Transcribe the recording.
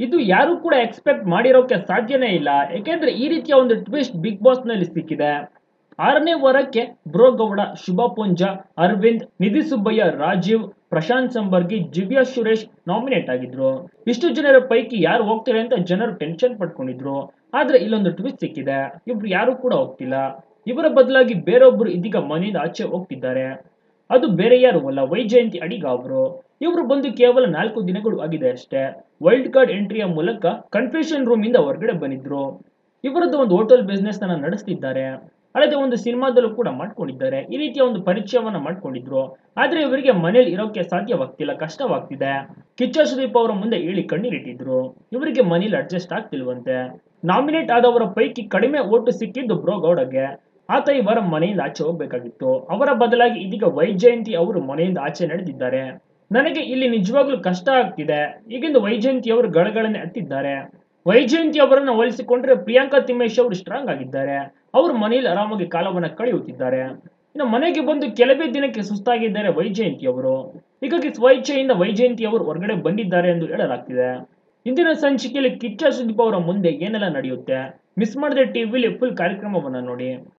ಇದು ಯಾರು ಕೂಡ ಎಕ್ಸ್ಪೆಕ್ಟ್ ಮಾಡಿರೋಕೆ ಸಾಧ್ಯನೇ ಇಲ್ಲ ಯಾಕೆಂದ್ರೆ ಈ ರೀತಿಯ ಒಂದು ಟ್ವಿಸ್ಟ್ ಬಿಗ್ ಬಾಸ್ ನಲ್ಲಿ ಸಿಕ್ಕಿದೆ ಆರನೇ ವಾರಕ್ಕೆ ಬ್ರೋ ಗೌಡ ಶುಭ ಪುಂಜ ಅರವಿಂದ್ ನಿಧಿ ಸುಬ್ಬಯ್ಯ ರಾಜೀವ್ ಪ್ರಶಾಂತ್ ಸಂಬರ್ಗಿ ದಿವ್ಯಾ ಸುರೇಶ್ ನಾಮಿನೇಟ್ ಆಗಿದ್ರು ಇಷ್ಟು ಜನರ ಪೈಕಿ ಯಾರು ಹೋಗ್ತಾರೆ ಅಂತ ಜನರು ಟೆನ್ಷನ್ ಪಡ್ಕೊಂಡಿದ್ರು ಆದ್ರೆ ಇಲ್ಲೊಂದು ಟ್ವಿಸ್ಟ್ ಸಿಕ್ಕಿದೆ ಇವ್ರು ಯಾರು ಕೂಡ ಹೋಗ್ತಿಲ್ಲ ಇವರ ಬದಲಾಗಿ ಬೇರೊಬ್ರು ಇದೀಗ ಮನೆಯಿಂದ ಆಚೆ ಹೋಗ್ತಿದ್ದಾರೆ ಅದು ಬೇರೆ ಯಾರು ಅಲ್ಲ ವೈಜಯಂತಿ ಅಡಿಗ ಅವರು ಇವರು ಬಂದು ಕೇವಲ ನಾಲ್ಕು ದಿನಗಳು ಆಗಿದೆ ಅಷ್ಟೇ ವೈಲ್ಡ್ ಕಾರ್ಡ್ ಎಂಟ್ರಿಯ ಮೂಲಕ ಕನ್ಫ್ಯೂಷನ್ ರೂಮ್ ಇಂದ ಹೊರಗಡೆ ಬಂದಿದ್ರು ಇವರದ್ದು ಒಂದು ಹೋಟೆಲ್ ಬಿಸ್ನೆಸ್ ಅನ್ನ ನಡೆಸ್ತಿದ್ದಾರೆ ಅಲ್ಲದೆ ಒಂದು ಸಿನಿಮಾದಲ್ಲೂ ಕೂಡ ಮಾಡ್ಕೊಂಡಿದ್ದಾರೆ ಈ ರೀತಿಯ ಒಂದು ಪರಿಚಯವನ್ನ ಮಾಡ್ಕೊಂಡಿದ್ರು ಆದ್ರೆ ಇವರಿಗೆ ಮನೇಲಿ ಇರೋಕೆ ಸಾಧ್ಯವಾಗ್ತಿಲ್ಲ ಕಷ್ಟವಾಗ್ತಿದೆ ಕಿಚ್ಚ ಸುದೀಪ್ ಅವರ ಮುಂದೆ ಹೇಳಿ ಕಣ್ಣೀರಿಟ್ಟಿದ್ರು ಇವರಿಗೆ ಮನೇಲಿ ಅಡ್ಜಸ್ಟ್ ಆಗ್ತಿಲ್ವಂತೆ ನಾಮಿನೇಟ್ ಆದವರ ಪೈಕಿ ಕಡಿಮೆ ಓಟು ಸಿಕ್ಕಿದ್ದು ಬ್ರೋ ಗೌಡಗೆ ಆತ ಈ ವಾರ ಮನೆಯಿಂದ ಆಚೆ ಹೋಗ್ಬೇಕಾಗಿತ್ತು ಅವರ ಬದಲಾಗಿ ಇದೀಗ ವೈಜಯಂತಿ ಅವರು ಮನೆಯಿಂದ ಆಚೆ ನಡೆದಿದ್ದಾರೆ ನನಗೆ ಇಲ್ಲಿ ನಿಜವಾಗ್ಲೂ ಕಷ್ಟ ಆಗ್ತಿದೆ ಈಗಿಂದ ವೈಜಯಂತಿ ಅವರು ಗಳಗಳನ್ನೇ ಹತ್ತಿದ್ದಾರೆ ವೈಜಯಂತಿ ಅವರನ್ನ ಹೋಲಿಸಿಕೊಂಡ್ರೆ ಪ್ರಿಯಾಂಕಾ ತಿಮ್ಮೇಶ್ ಅವರು ಸ್ಟ್ರಾಂಗ್ ಆಗಿದ್ದಾರೆ ಅವರು ಮನೆಯಲ್ಲಿ ಆರಾಮಾಗಿ ಕಾಲವನ್ನ ಕಳೆಯುತ್ತಿದ್ದಾರೆ ಇನ್ನು ಮನೆಗೆ ಬಂದು ಕೆಲವೇ ದಿನಕ್ಕೆ ಸುಸ್ತಾಗಿದ್ದಾರೆ ವೈಜಯಂತಿ ಅವರು ಹೀಗಾಗಿ ಸ್ವಇಚ್ಛೆಯಿಂದ ವೈಜಯಂತಿ ಅವರು ಹೊರಗಡೆ ಬಂದಿದ್ದಾರೆ ಎಂದು ಹೇಳಲಾಗ್ತಿದೆ ಇಂದಿನ ಸಂಚಿಕೆಯಲ್ಲಿ ಕಿಚ್ಚ ಸುದೀಪ್ ಅವರ ಮುಂದೆ ಏನೆಲ್ಲ ನಡೆಯುತ್ತೆ ಮಿಸ್ ಮಾಡದೆ ಟಿವಿಲಿ ಫುಲ್ ಕಾರ್ಯಕ್ರಮವನ್ನ ನೋಡಿ